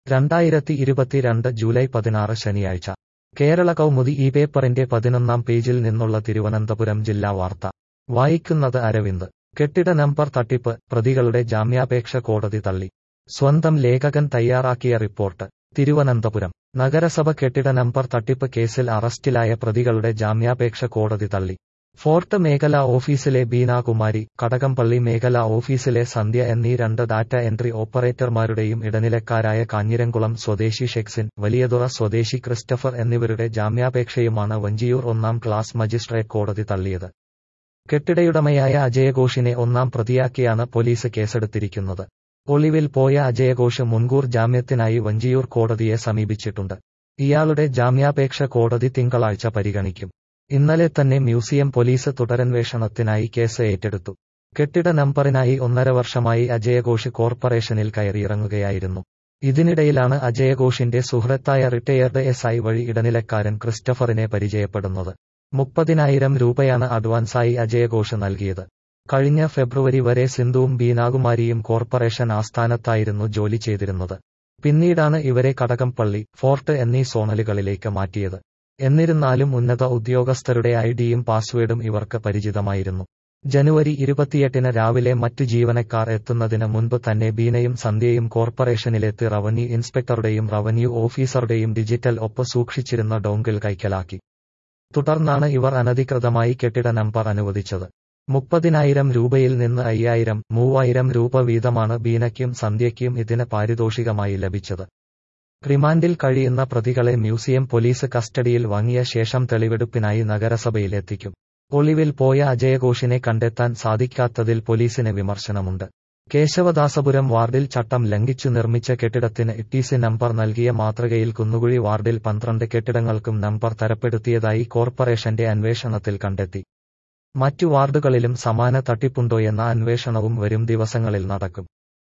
രണ്ടായിരത്തി ഇരുപത്തിരണ്ട് ജൂലൈ പതിനാറ് ശനിയാഴ്ച കേരള കൗമുദി ഈ പേപ്പറിന്റെ പതിനൊന്നാം പേജിൽ നിന്നുള്ള തിരുവനന്തപുരം ജില്ലാ വാർത്ത വായിക്കുന്നത് അരവിന്ദ് കെട്ടിട നമ്പർ തട്ടിപ്പ് പ്രതികളുടെ ജാമ്യാപേക്ഷ കോടതി തള്ളി സ്വന്തം ലേഖകൻ തയ്യാറാക്കിയ റിപ്പോർട്ട് തിരുവനന്തപുരം നഗരസഭ കെട്ടിട നമ്പർ തട്ടിപ്പ് കേസിൽ അറസ്റ്റിലായ പ്രതികളുടെ ജാമ്യാപേക്ഷ കോടതി തള്ളി ഫോർട്ട് മേഖല ഓഫീസിലെ ബീനാകുമാരി കടകംപള്ളി മേഖല ഓഫീസിലെ സന്ധ്യ എന്നീ രണ്ട് ഡാറ്റ എൻട്രി ഓപ്പറേറ്റർമാരുടെയും ഇടനിലക്കാരായ കാഞ്ഞിരംകുളം സ്വദേശി ഷെക്സിൻ വലിയതുറ സ്വദേശി ക്രിസ്റ്റഫർ എന്നിവരുടെ ജാമ്യാപേക്ഷയുമാണ് വഞ്ചിയൂർ ഒന്നാം ക്ലാസ് മജിസ്ട്രേറ്റ് കോടതി തള്ളിയത് കെട്ടിടയുടമയായ അജയഘോഷിനെ ഒന്നാം പ്രതിയാക്കിയാണ് പോലീസ് കേസെടുത്തിരിക്കുന്നത് ഒളിവിൽ പോയ അജയഘോഷ് മുൻകൂർ ജാമ്യത്തിനായി വഞ്ചിയൂർ കോടതിയെ സമീപിച്ചിട്ടുണ്ട് ഇയാളുടെ ജാമ്യാപേക്ഷ കോടതി തിങ്കളാഴ്ച പരിഗണിക്കും ഇന്നലെ തന്നെ മ്യൂസിയം പോലീസ് തുടരന്വേഷണത്തിനായി കേസ് ഏറ്റെടുത്തു കെട്ടിട നമ്പറിനായി ഒന്നര വർഷമായി അജയഘോഷ് കോർപ്പറേഷനിൽ കയറിയിറങ്ങുകയായിരുന്നു ഇതിനിടയിലാണ് അജയഘോഷിന്റെ സുഹൃത്തായ റിട്ടയർഡ് എസ് ഐ വഴി ഇടനിലക്കാരൻ ക്രിസ്റ്റഫറിനെ പരിചയപ്പെടുന്നത് മുപ്പതിനായിരം രൂപയാണ് അഡ്വാൻസായി അജയഘോഷ് നൽകിയത് കഴിഞ്ഞ ഫെബ്രുവരി വരെ സിന്ധുവും ബീനാകുമാരിയും കോർപ്പറേഷൻ ആസ്ഥാനത്തായിരുന്നു ജോലി ചെയ്തിരുന്നത് പിന്നീടാണ് ഇവരെ കടകംപള്ളി ഫോർട്ട് എന്നീ സോണലുകളിലേക്ക് മാറ്റിയത് എന്നിരുന്നാലും ഉന്നത ഉദ്യോഗസ്ഥരുടെ ഐഡിയും പാസ്വേഡും ഇവർക്ക് പരിചിതമായിരുന്നു ജനുവരി ഇരുപത്തിയെട്ടിന് രാവിലെ മറ്റു ജീവനക്കാർ എത്തുന്നതിന് മുൻപ് തന്നെ ബീനയും സന്ധ്യയും കോർപ്പറേഷനിലെത്തി റവന്യൂ ഇൻസ്പെക്ടറുടെയും റവന്യൂ ഓഫീസറുടെയും ഡിജിറ്റൽ ഒപ്പ് സൂക്ഷിച്ചിരുന്ന ഡോങ്കിൾ കൈക്കലാക്കി തുടർന്നാണ് ഇവർ അനധികൃതമായി കെട്ടിട നമ്പർ അനുവദിച്ചത് മുപ്പതിനായിരം രൂപയിൽ നിന്ന് അയ്യായിരം മൂവായിരം രൂപ വീതമാണ് ബീനയ്ക്കും സന്ധ്യയ്ക്കും ഇതിന് പാരിതോഷികമായി ലഭിച്ചത് റിമാൻഡിൽ കഴിയുന്ന പ്രതികളെ മ്യൂസിയം പോലീസ് കസ്റ്റഡിയിൽ വാങ്ങിയ ശേഷം തെളിവെടുപ്പിനായി നഗരസഭയിൽ എത്തിക്കും ഒളിവിൽ പോയ അജയഘോഷിനെ കണ്ടെത്താൻ സാധിക്കാത്തതിൽ പോലീസിന് വിമർശനമുണ്ട് കേശവദാസപുരം വാർഡിൽ ചട്ടം ലംഘിച്ചു നിർമ്മിച്ച കെട്ടിടത്തിന് ഇട്ടീസി നമ്പർ നൽകിയ മാതൃകയിൽ കുന്നുകുഴി വാർഡിൽ പന്ത്രണ്ട് കെട്ടിടങ്ങൾക്കും നമ്പർ തരപ്പെടുത്തിയതായി കോർപ്പറേഷന്റെ അന്വേഷണത്തിൽ കണ്ടെത്തി മറ്റു വാർഡുകളിലും സമാന തട്ടിപ്പുണ്ടോയെന്ന അന്വേഷണവും വരും ദിവസങ്ങളിൽ നടക്കും